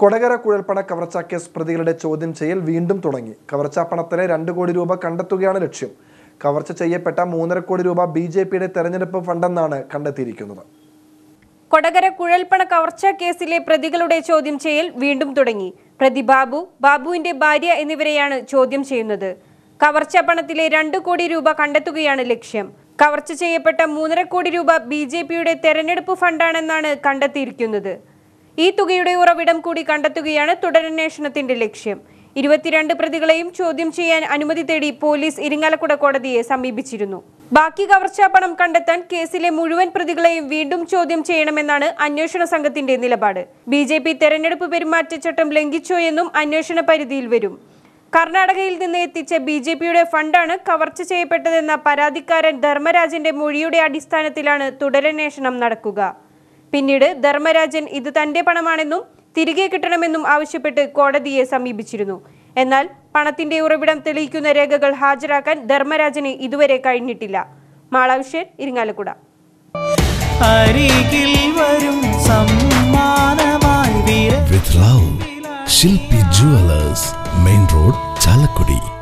Kodakara കുഴൽപ്പണ കവർച്ചാ case പ്രതികളുടെ ചോദ്യം ചെയ്യൽ വീണ്ടും തുടങ്ങി കവർച്ചാ പണത്തിന് രണ്ട് കോടി രൂപ കണ്ടെത്തുകയാണ് ലക്ഷ്യം കവർച്ച ചെയ്യപ്പെട്ട മൂന്നര കോടി രൂപ ബി ജെ പിയുടെ തെരഞ്ഞെടുപ്പ് ഫണ്ടെന്നാണ് കണ്ടെത്തിയിരിക്കുന്നത് കൊടകര കുഴൽപ്പണ കവർച്ചാ കേസിലെ പ്രതികളുടെ ചോദ്യം ചെയ്യൽ വീണ്ടും തുടങ്ങി പ്രതി ബാബു ബാബുവിന്റെ ഭാര്യ എന്നിവരെയാണ് ചോദ്യം ചെയ്യുന്നത് കവർച്ച പണത്തിലെ രണ്ട് കോടി രൂപ കണ്ടെത്തുകയാണ് ലക്ഷ്യം കവർച്ച ചെയ്യപ്പെട്ട മൂന്നര കോടി രൂപ ബി ജെ പിയുടെ തെരഞ്ഞെടുപ്പ് ഫണ്ടാണെന്നാണ് കണ്ടെത്തിയിരിക്കുന്നത് ഈ തുകയുടെ ഉറവിടം കൂടി കണ്ടെത്തുകയാണ് തുടരന്വേഷണത്തിന്റെ ലക്ഷ്യം ഇരുപത്തിരണ്ട് പ്രതികളെയും ചോദ്യം ചെയ്യാൻ അനുമതി തേടി പോലീസ് ഇരിങ്ങാലക്കുട കോടതിയെ സമീപിച്ചിരുന്നു ബാക്കി കവർച്ചാ പണം കണ്ടെത്താൻ കേസിലെ മുഴുവൻ പ്രതികളെയും വീണ്ടും ചോദ്യം ചെയ്യണമെന്നാണ് അന്വേഷണ സംഘത്തിന്റെ നിലപാട് ബി ജെ പി തെരഞ്ഞെടുപ്പ് പെരുമാറ്റച്ചട്ടം ലംഘിച്ചോ എന്നും അന്വേഷണ പരിധിയിൽ വരും കർണാടകയിൽ നിന്ന് എത്തിച്ച ബി ജെ പിയുടെ ഫണ്ടാണ് കവർച്ച ചെയ്യപ്പെട്ടതെന്ന പരാതിക്കാരൻ ധർമ്മരാജന്റെ മൊഴിയുടെ അടിസ്ഥാനത്തിലാണ് തുടരന്വേഷണം നടക്കുക പിന്നീട് ധർമ്മരാജൻ ഇത് തന്റെ പണമാണെന്നും തിരികെ കിട്ടണമെന്നും ആവശ്യപ്പെട്ട് കോടതിയെ സമീപിച്ചിരുന്നു എന്നാൽ പണത്തിന്റെ ഉറവിടം തെളിയിക്കുന്ന രേഖകൾ ഹാജരാക്കാൻ ധർമ്മരാജന് ഇതുവരെ കഴിഞ്ഞിട്ടില്ല മാളാവിഷ്യൻ ഇരിങ്ങാലക്കുട അരികിൽ വരും സമ്മാനമായി വീര with love. Shilpi Jewelers, Main Road, Chalakudi.